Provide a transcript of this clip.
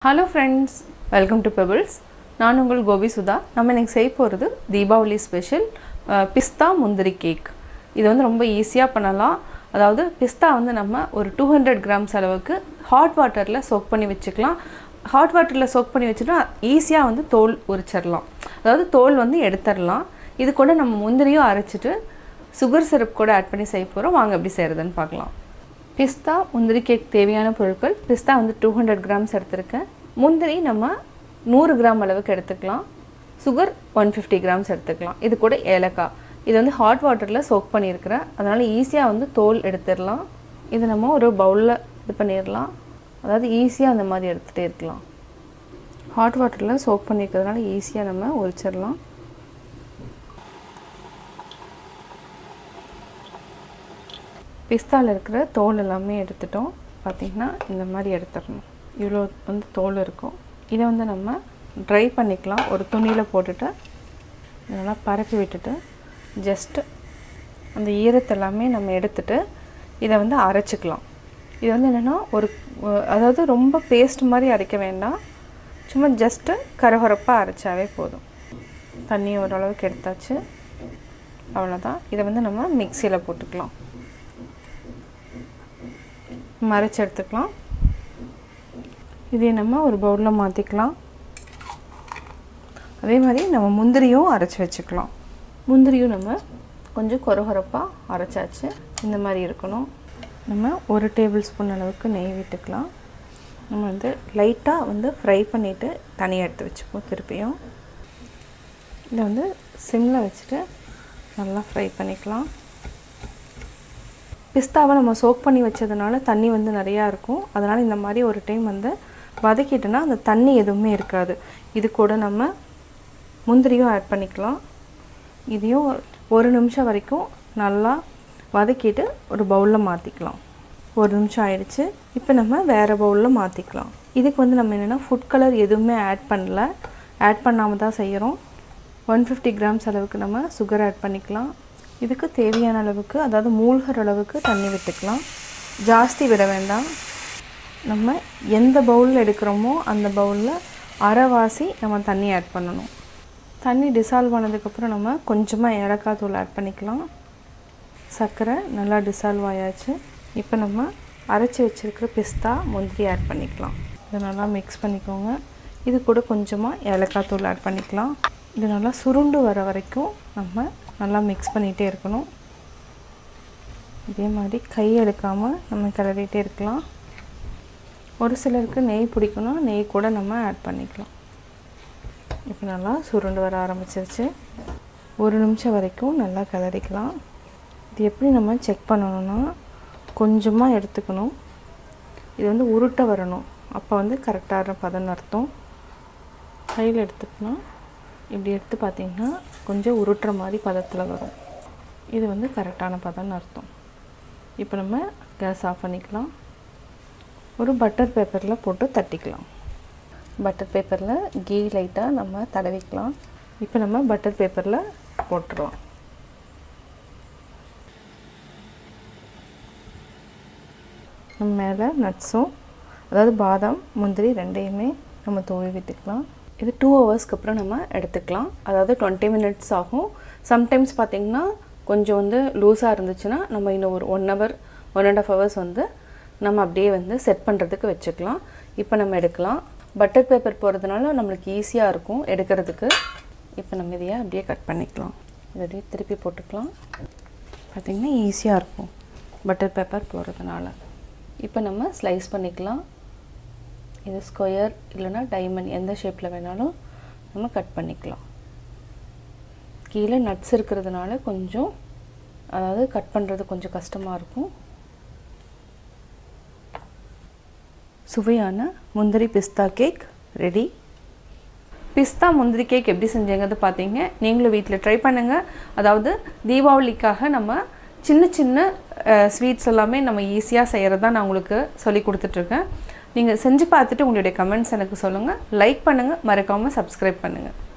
hello friends welcome to Pebbles நான் உங்கள் கோபி சுதா நம்ம இன்னைக்கு செய்ய போகிறது தீபாவளி ஸ்பெஷல் பிஸ்தா முந்திரி கேக் இது வந்து ரொம்ப ஈஸியாக பண்ணலாம் அதாவது பிஸ்தா வந்து நம்ம ஒரு டூ ஹண்ட்ரட் கிராம்ஸ் அளவுக்கு ஹாட் வாட்டரில் சோக் பண்ணி வச்சுக்கலாம் ஹாட் வாட்டரில் சோக் பண்ணி வச்சுட்டா ஈஸியாக வந்து தோல் உரிச்சிடலாம் அதாவது தோல் வந்து எடுத்துடலாம் இது கூட நம்ம முந்திரியும் அரைச்சிட்டு சுகர் சிரப் கூட ஆட் பண்ணி செய்ய போகிறோம் வாங்க எப்படி செய்கிறதுன்னு பார்க்கலாம் பிஸ்தா முந்திரி கேக் தேவையான பொருட்கள் பிஸ்தா வந்து டூ ஹண்ட்ரட் கிராம்ஸ் எடுத்திருக்கேன் முந்திரி நம்ம நூறு கிராம் அளவுக்கு எடுத்துக்கலாம் சுகர் ஒன் ஃபிஃப்டி கிராம்ஸ் எடுத்துக்கலாம் இது கூட ஏலக்காய் இது வந்து ஹாட் வாட்டரில் சோக் பண்ணியிருக்கிறேன் அதனால் ஈஸியாக வந்து தோல் எடுத்துடலாம் இது நம்ம ஒரு பவுலில் இது பண்ணிடலாம் அதாவது ஈஸியாக அந்த மாதிரி எடுத்துகிட்டே இருக்கலாம் ஹாட் வாட்டரில் சோக் பண்ணியிருக்கிறதுனால ஈஸியாக நம்ம உரிச்சிடலாம் பிஸ்தாவில் இருக்கிற தோல் எல்லாமே எடுத்துட்டோம் பார்த்திங்கன்னா இந்த மாதிரி எடுத்துடணும் இவ்வளோ வந்து தோல் இருக்கும் இதை வந்து நம்ம ட்ரை பண்ணிக்கலாம் ஒரு துணியில் போட்டுட்டு நல்லா பரப்பி விட்டுட்டு ஜஸ்ட்டு அந்த ஈரத்தை எல்லாமே நம்ம எடுத்துட்டு இதை வந்து அரைச்சிக்கலாம் இது வந்து என்னென்னா ஒரு அதாவது ரொம்ப பேஸ்ட் மாதிரி அரைக்க வேண்டாம் சும்மா ஜஸ்ட்டு கரகரப்பாக அரைச்சாவே போதும் தண்ணி ஓரளவுக்கு எடுத்தாச்சு அவ்வளோதான் இதை வந்து நம்ம மிக்சியில் போட்டுக்கலாம் மறைச்சி எடுத்துக்கலாம் இதே நம்ம ஒரு பவுலில் மாற்றிக்கலாம் அதே மாதிரி நம்ம முந்திரியும் அரைச்சி வச்சுக்கலாம் முந்திரியும் நம்ம கொஞ்சம் கொரகொரப்பாக அரைச்சாச்சு இந்த மாதிரி இருக்கணும் நம்ம ஒரு டேபிள் ஸ்பூன் அளவுக்கு நெய் விட்டுக்கலாம் நம்ம வந்து லைட்டாக வந்து ஃப்ரை பண்ணிவிட்டு தனியாக எடுத்து வச்சுப்போம் திருப்பியும் இதை வந்து சிம்மில் வச்சுட்டு நல்லா ஃப்ரை பண்ணிக்கலாம் பிஸ்தாவை நம்ம சோக் பண்ணி வச்சதுனால தண்ணி வந்து நிறையா இருக்கும் அதனால் இந்த மாதிரி ஒரு டைம் வந்து வதக்கிட்டோன்னா அந்த தண்ணி எதுவுமே இருக்காது இது கூட நம்ம முந்திரியும் ஆட் பண்ணிக்கலாம் இதையும் ஒரு நிமிஷம் வரைக்கும் நல்லா வதக்கிட்டு ஒரு பவுலில் மாற்றிக்கலாம் ஒரு நிமிஷம் ஆயிடுச்சு இப்போ நம்ம வேறு பவுலில் மாற்றிக்கலாம் இதுக்கு வந்து நம்ம என்னென்னா ஃபுட் கலர் எதுவுமே ஆட் பண்ணல ஆட் பண்ணாமல் தான் செய்கிறோம் ஒன் ஃபிஃப்டி கிராம்ஸ் அளவுக்கு நம்ம சுகர் ஆட் பண்ணிக்கலாம் இதுக்கு தேவையான அளவுக்கு அதாவது மூழ்கிற அளவுக்கு தண்ணி விட்டுக்கலாம் ஜாஸ்தி விட வேண்டாம் நம்ம எந்த பவுலில் எடுக்கிறோமோ அந்த பவுலில் அரைவாசி நம்ம தண்ணி ஆட் பண்ணணும் தண்ணி டிசால்வ் ஆனதுக்கப்புறம் நம்ம கொஞ்சமாக ஏலக்காய் தூள் ஆட் பண்ணிக்கலாம் சர்க்கரை நல்லா டிசால்வ் ஆயாச்சு இப்போ நம்ம அரைச்சி வச்சுருக்கிற பிஸ்தா முந்திரி ஆட் பண்ணிக்கலாம் இதை நல்லா மிக்ஸ் பண்ணிக்கோங்க இது கூட கொஞ்சமாக ஏலக்காய் தூள் ஆட் பண்ணிக்கலாம் இது நல்லா சுருண்டு வர வரைக்கும் நம்ம நல்லா மிக்ஸ் பண்ணிகிட்டே இருக்கணும் இதே மாதிரி கை எடுக்காமல் நம்ம கிளறிட்டே இருக்கலாம் ஒரு சிலருக்கு நெய் பிடிக்கணும் நெய் கூட நம்ம ஆட் பண்ணிக்கலாம் இப்போ நல்லா சுருண்டு வர ஆரம்பிச்சிருச்சு ஒரு நிமிஷம் வரைக்கும் நல்லா கிளறிக்கலாம் இது எப்படி நம்ம செக் பண்ணணும்னா கொஞ்சமாக எடுத்துக்கணும் இது வந்து உருட்ட வரணும் அப்போ வந்து கரெக்டான பதம்னு அர்த்தம் கையில் எடுத்துக்கணும் இப்படி எடுத்து பார்த்திங்கன்னா கொஞ்சம் உருட்டுற மாதிரி பதத்தில் வரும் இது வந்து கரெக்டான பதம்னு அர்த்தம் இப்போ நம்ம கேஸ் ஆஃப் பண்ணிக்கலாம் ஒரு பட்டர் பேப்பரில் போட்டு தட்டிக்கலாம் பட்டர் பேப்பரில் கீ லைட்டாக நம்ம தடவிக்கலாம் இப்போ நம்ம பட்டர் பேப்பரில் போட்டுடலாம் நம்ம மேலே நட்ஸும் அதாவது பாதாம் முந்திரி ரெண்டையுமே நம்ம தூவி விட்டுக்கலாம் இது டூ ஹவர்ஸ்க்கு அப்புறம் நம்ம எடுத்துக்கலாம் அதாவது டுவெண்ட்டி மினிட்ஸ் ஆகும் சம்டைம்ஸ் பார்த்திங்கன்னா கொஞ்சம் வந்து லூஸாக இருந்துச்சுன்னா நம்ம இன்னும் ஒரு one hour one and half hours வந்து நம்ம அப்படியே வந்து செட் பண்ணுறதுக்கு வச்சுக்கலாம் இப்போ நம்ம எடுக்கலாம் பட்டர் பேப்பர் போகிறதுனால நம்மளுக்கு ஈஸியாக இருக்கும் எடுக்கிறதுக்கு இப்போ நம்ம இதையே அப்படியே கட் பண்ணிக்கலாம் இதை அப்படியே திருப்பி போட்டுக்கலாம் பார்த்திங்கன்னா ஈஸியாக இருக்கும் பட்டர் பேப்பர் போகிறதுனால இப்போ நம்ம ஸ்லைஸ் பண்ணிக்கலாம் இது ஸ்கொயர் இல்லைனா டைமண்ட் எந்த ஷேப்பில் வேணாலும் நம்ம கட் பண்ணிக்கலாம் கீழே நட்ஸ் இருக்கிறதுனால கொஞ்சம் அதாவது கட் பண்ணுறது கொஞ்சம் கஷ்டமாக இருக்கும் சுவையான முந்திரி பிஸ்தா கேக் ரெடி பிஸ்தா முந்திரி கேக் எப்படி செஞ்சேங்கிறது பார்த்தீங்க நீங்களும் வீட்டில் ட்ரை பண்ணுங்கள் அதாவது தீபாவளிக்காக நம்ம சின்ன சின்ன ஸ்வீட்ஸ் எல்லாமே நம்ம ஈஸியாக செய்கிறது தான் நான் உங்களுக்கு சொல்லி கொடுத்துட்ருக்கேன் நீங்கள் செஞ்சு பார்த்துட்டு உங்களுடைய கமெண்ட்ஸ் எனக்கு சொல்லுங்கள் லைக் பண்ணுங்கள் மறக்காமல் சப்ஸ்கிரைப் பண்ணுங்கள்